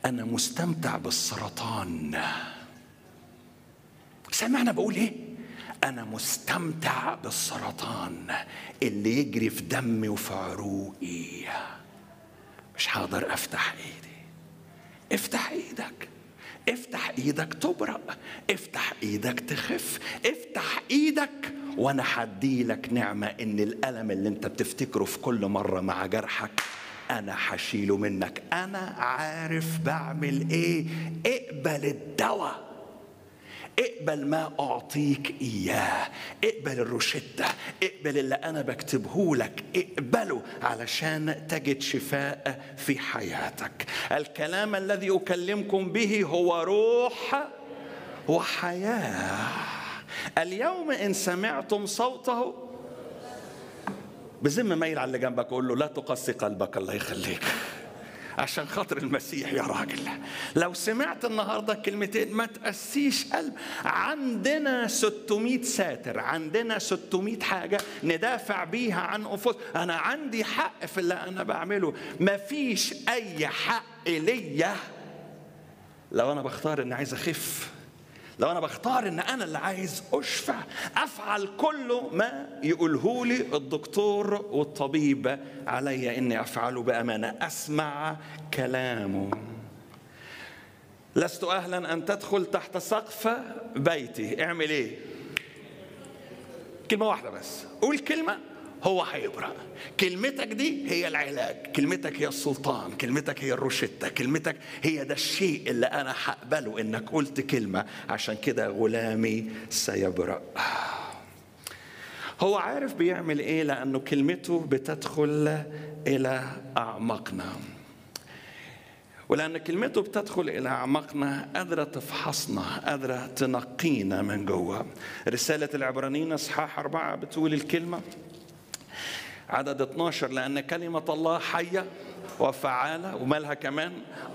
انا مستمتع بالسرطان سمعنا بقول ايه انا مستمتع بالسرطان اللي يجري في دمي وفي عروقي مش هقدر افتح ايدي افتح ايدك افتح ايدك تبرق افتح ايدك تخف افتح ايدك وانا هديلك نعمة ان الالم اللي انت بتفتكره في كل مرة مع جرحك انا هشيله منك انا عارف بعمل ايه اقبل الدواء اقبل ما اعطيك اياه اقبل الروشته اقبل اللي انا بكتبه لك اقبله علشان تجد شفاء في حياتك الكلام الذي اكلمكم به هو روح وحياه اليوم ان سمعتم صوته بذم ميل على اللي جنبك قول له لا تقسي قلبك الله يخليك عشان خاطر المسيح يا راجل لو سمعت النهارده كلمتين ما تقسيش قلب عندنا 600 ساتر عندنا 600 حاجة ندافع بيها عن أنفس أنا عندي حق في اللي أنا بعمله مفيش أي حق ليا لو أنا بختار إني عايز أخف لو انا بختار ان انا اللي عايز اشفى افعل كل ما يقوله لي الدكتور والطبيب علي اني افعله بامانه اسمع كلامه لست اهلا ان تدخل تحت سقف بيتي اعمل ايه كلمه واحده بس قول كلمه هو هيبرأ كلمتك دي هي العلاج كلمتك هي السلطان كلمتك هي الروشتة كلمتك هي ده الشيء اللي أنا هقبله إنك قلت كلمة عشان كده غلامي سيبرأ هو عارف بيعمل إيه لأنه كلمته بتدخل إلى أعماقنا ولأن كلمته بتدخل إلى أعماقنا قادرة تفحصنا قادرة تنقينا من جوه رسالة العبرانيين إصحاح أربعة بتقول الكلمة عدد 12 لأن كلمة الله حية وفعالة ومالها كمان